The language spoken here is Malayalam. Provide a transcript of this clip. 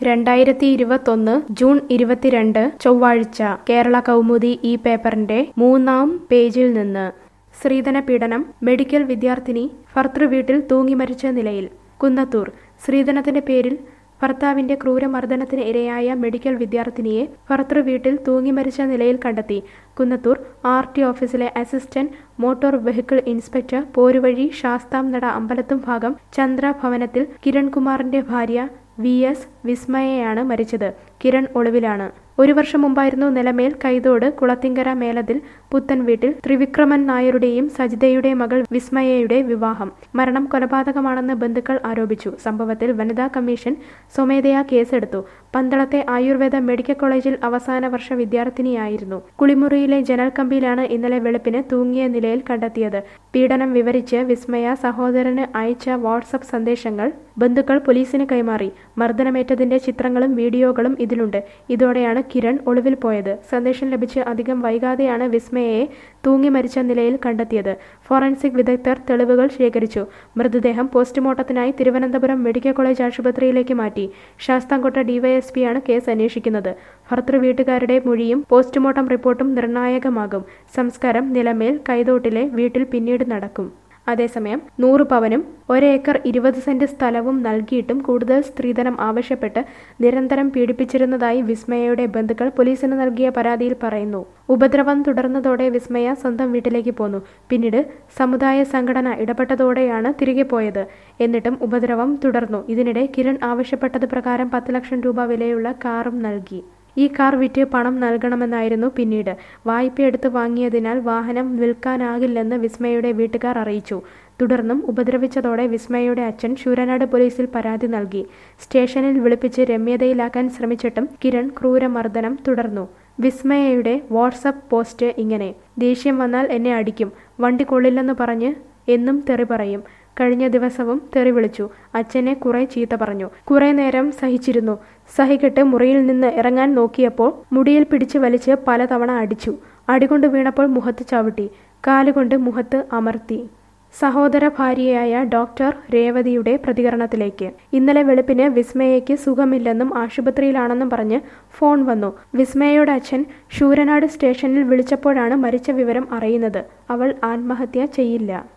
രണ്ടായിരത്തി ഇരുപത്തൊന്ന് ജൂൺ ഇരുപത്തിരണ്ട് ചൊവ്വാഴ്ച കേരള കൗമുദി ഈ പേപ്പറിന്റെ മൂന്നാം പേജിൽ നിന്ന് സ്ത്രീധന പീഡനം മെഡിക്കൽ വിദ്യാർത്ഥിനി ഭർതൃവീട്ടിൽ തൂങ്ങി മരിച്ച നിലയിൽ കുന്നത്തൂർ സ്ത്രീധനത്തിന്റെ പേരിൽ ഭർത്താവിന്റെ ക്രൂരമർദ്ദനത്തിന് ഇരയായ മെഡിക്കൽ വിദ്യാർത്ഥിനിയെ ഭർതൃവീട്ടിൽ തൂങ്ങി മരിച്ച നിലയിൽ കണ്ടെത്തി കുന്നത്തൂർ ആർ ടി ഓഫീസിലെ assistant motor vehicle inspector Poruvazhi Sasthamnada അമ്പലത്തും ഭാഗം ചന്ദ്ര ഭവനത്തിൽ കിരൺകുമാറിന്റെ ഭാര്യ വി എസ് വിസ്മയയാണ് മരിച്ചത് കിരൺ ഒളിവിലാണ് ഒരു വർഷം മുമ്പായിരുന്നു നിലമേൽ കൈതോട് കുളത്തിങ്കര മേലതിൽ പുത്തൻ വീട്ടിൽ ത്രിവിക്രമൻ നായരുടെയും സജിതയുടെ മകൾ വിസ്മയയുടെ വിവാഹം മരണം കൊലപാതകമാണെന്ന് ബന്ധുക്കൾ ആരോപിച്ചു സംഭവത്തിൽ വനിതാ കമ്മീഷൻ സ്വമേധയാ കേസെടുത്തു പന്തളത്തെ ആയുർവേദ മെഡിക്കൽ കോളേജിൽ അവസാന വർഷ വിദ്യാർത്ഥിനിയായിരുന്നു കുളിമുറിയിലെ ജനൽ കമ്പിയിലാണ് ഇന്നലെ വെളുപ്പിന് തൂങ്ങിയ നിലയിൽ കണ്ടെത്തിയത് പീഡനം വിവരിച്ച് വിസ്മയ സഹോദരന് അയച്ച വാട്സപ്പ് സന്ദേശങ്ങൾ ബന്ധുക്കൾ പോലീസിന് കൈമാറി മർദ്ദനമേറ്റതിന്റെ ചിത്രങ്ങളും വീഡിയോകളും ഇതിലുണ്ട് ഇതോടെയാണ് കിരൺ ഒളിവിൽ പോയത് സന്ദേശം ലഭിച്ച് അധികം വൈകാതെയാണ് വിസ്മയയെ തൂങ്ങി മരിച്ച നിലയിൽ കണ്ടെത്തിയത് ഫോറൻസിക് വിദഗ്ധർ തെളിവുകൾ ശേഖരിച്ചു മൃതദേഹം പോസ്റ്റ്മോർട്ടത്തിനായി തിരുവനന്തപുരം മെഡിക്കൽ കോളേജ് ആശുപത്രിയിലേക്ക് മാറ്റി ശാസ്താംകോട്ട ഡിവൈഎസ്പിയാണ് കേസ് അന്വേഷിക്കുന്നത് ഭർത്തൃ വീട്ടുകാരുടെ മൊഴിയും പോസ്റ്റ്മോർട്ടം റിപ്പോർട്ടും നിർണായകമാകും സംസ്കാരം നിലമേൽ കൈതോട്ടിലെ വീട്ടിൽ പിന്നീട് നടക്കും അതേസമയം നൂറ് പവനും ഒരേക്കർ ഇരുപത് സെന്റ് സ്ഥലവും നൽകിയിട്ടും കൂടുതൽ സ്ത്രീധനം ആവശ്യപ്പെട്ട് നിരന്തരം പീഡിപ്പിച്ചിരുന്നതായി വിസ്മയയുടെ ബന്ധുക്കൾ പോലീസിന് നൽകിയ പരാതിയിൽ പറയുന്നു ഉപദ്രവം തുടർന്നതോടെ വിസ്മയ സ്വന്തം വീട്ടിലേക്ക് പോന്നു പിന്നീട് സമുദായ സംഘടന ഇടപെട്ടതോടെയാണ് തിരികെ പോയത് എന്നിട്ടും ഉപദ്രവം തുടർന്നു ഇതിനിടെ കിരൺ ആവശ്യപ്പെട്ടത് പ്രകാരം പത്ത് ലക്ഷം രൂപ വിലയുള്ള കാറും നൽകി ഈ കാർ വിറ്റ് പണം നൽകണമെന്നായിരുന്നു പിന്നീട് വായ്പയെടുത്ത് വാങ്ങിയതിനാൽ വാഹനം വിൽക്കാനാകില്ലെന്ന് വിസ്മയുടെ വീട്ടുകാർ അറിയിച്ചു തുടർന്നും ഉപദ്രവിച്ചതോടെ വിസ്മയുടെ അച്ഛൻ ശൂരനാട് പോലീസിൽ പരാതി നൽകി സ്റ്റേഷനിൽ വിളിപ്പിച്ച് രമ്യതയിലാക്കാൻ ശ്രമിച്ചിട്ടും കിരൺ ക്രൂരമർദ്ദനം തുടർന്നു വിസ്മയയുടെ വാട്സപ്പ് പോസ്റ്റ് ഇങ്ങനെ ദേഷ്യം വന്നാൽ എന്നെ അടിക്കും വണ്ടി കൊള്ളില്ലെന്ന് പറഞ്ഞ് എന്നും തെറി പറയും കഴിഞ്ഞ ദിവസവും തെറി വിളിച്ചു അച്ഛനെ കുറെ ചീത്ത പറഞ്ഞു കുറെ നേരം സഹിച്ചിരുന്നു സഹികെട്ട് മുറിയിൽ നിന്ന് ഇറങ്ങാൻ നോക്കിയപ്പോൾ മുടിയിൽ പിടിച്ച് വലിച്ച് പലതവണ അടിച്ചു അടികൊണ്ട് വീണപ്പോൾ മുഖത്ത് ചവിട്ടി കാലുകൊണ്ട് മുഖത്ത് അമർത്തി സഹോദര ഭാര്യയായ ഡോക്ടർ രേവതിയുടെ പ്രതികരണത്തിലേക്ക് ഇന്നലെ വെളുപ്പിന് വിസ്മയയ്ക്ക് സുഖമില്ലെന്നും ആശുപത്രിയിലാണെന്നും പറഞ്ഞ് ഫോൺ വന്നു വിസ്മയയുടെ അച്ഛൻ ശൂരനാട് സ്റ്റേഷനിൽ വിളിച്ചപ്പോഴാണ് മരിച്ച വിവരം അറിയുന്നത് അവൾ ആത്മഹത്യ ചെയ്യില്ല